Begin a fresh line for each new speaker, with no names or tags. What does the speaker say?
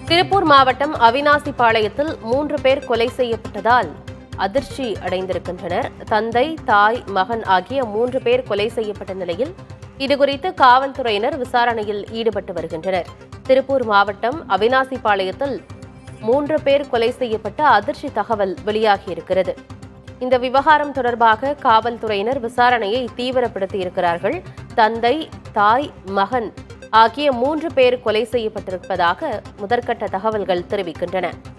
திருப்பூர் மாவட்டம் அவினாசிபாளையத்தில் மூன்று பேர் கொலை செய்யப்பட்டதால் அதிர்ச்சி அடைந்திருக்கின்றனர் தந்தை தாய் மகன் ஆகிய மூன்று பேர் கொலை செய்யப்பட்ட நிலையில் இதுகுறித்து காவல்துறையினர் விசாரணையில் ஈடுபட்டு வருகின்றனர் திருப்பூர் மாவட்டம் அவினாசிபாளையத்தில் மூன்று பேர் கொலை செய்யப்பட்ட அதிர்ச்சி தகவல் வெளியாகியிருக்கிறது இந்த விவகாரம் தொடர்பாக காவல்துறையினர் விசாரணையை தீவிரப்படுத்தியிருக்கிறார்கள் தந்தை தாய் மகன் ஆகிய மூன்று பேர் கொலை செய்யப்பட்டிருப்பதாக முதற்கட்ட தகவல்கள் தெரிவிக்கின்றன